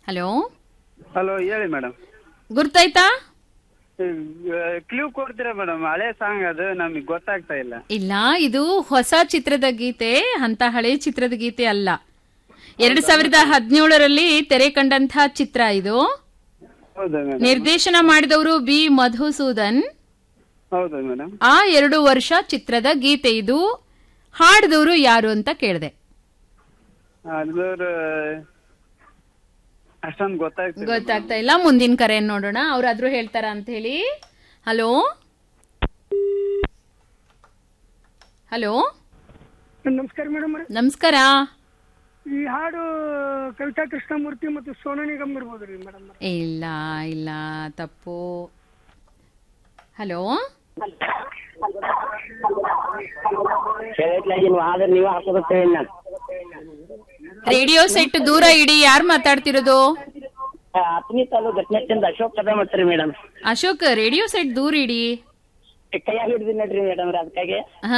hello hello ಹೇಳಿ madam ಗುರ್ತಾಯ್ತಾ clue ಕೊಡ್ತೀರಾ ಮೇಡಮ್ ಹಳೆ ಸಾಂಗ್ ಅದು ನಮಗೆ ಗೊತ್ತಾಗ್ತಾ ಇಲ್ಲ ಇಲ್ಲ ಇದು ಹೊಸ ಚಿತ್ರದ ಗೀತೆ ಅಂತ ಹಳೆ ಚಿತ್ರದ ಗೀತೆ ಅಲ್ಲ ಎರಡ್ ಸಾವಿರದ ಹದಿನೇಳರಲ್ಲಿ ತೆರೆ ಕಂಡಂತಹ ಚಿತ್ರ ಇದು ಹೌದಾ ಮೇಡಮ್ ನಿರ್ದೇಶನ ಮಾಡಿದವರು ಬಿ ಮಧುಸೂದನ್ ಹೌದಾ ಮೇಡಮ್ ಆ ಎರಡು ವರ್ಷ ಚಿತ್ರದ ಗೀತೆ ಇದು ಹಾಡಿದವರು ಯಾರು ಅಂತ ಕೇಳಿದೆ ಅದ್ರ ಅಷ್ಟೊಂದು ಗೊತ್ತಾಗ್ತಿಲ್ಲ ಗೊತ್ತಾಗ್ತಾ ಇಲ್ಲ ಮುಂದಿನ ಕರೆ ನೋಡೋಣ ಅವ್ರಾದ್ರೂ ಹೇಳ್ತಾರ ಅಂತ ಹೇಳಿ ಹಲೋ ಹಲೋ ನಮಸ್ಕಾರ ಮೇಡಮ್ ನಮಸ್ಕಾರ ಈ ಹಾಡು ಕವಿತಾ ಕೃಷ್ಣಮೂರ್ತಿ ಮತ್ತು ಸೋನು ನಿಗಮ್ ಇರ್ಬೋದು ರೀ ಮೇಡಮ್ ಇಲ್ಲ ಇಲ್ಲ ತಪ್ಪು ಹಲೋ ನೀವು ಆದ್ರೆ ನೀವು ಹಾಕೋಬೇಕ್ತೇವೆ ನಾನು ರೇಡಿಯೋ ಸೆಟ್ ದೂರ ಇಡಿ ಯಾರು ಮಾತಾಡ್ತಿರೋದು ಹತ್ತನೇ ತಾಲೂ ಘಟನೆಯಿಂದ ಅಶೋಕ್ ಕದ ಮಾಡ್ತೀರಿ ಮೇಡಮ್ ಅಶೋಕ್ ರೇಡಿಯೋ ಸೆಟ್ ದೂರ ಇಡಿ ಕೈಯಾಗ ಹಿಡಿದಿನ ನೋಡ್ರಿ ಮೇಡಮ್ ಅದಕ್ಕಾಗಿ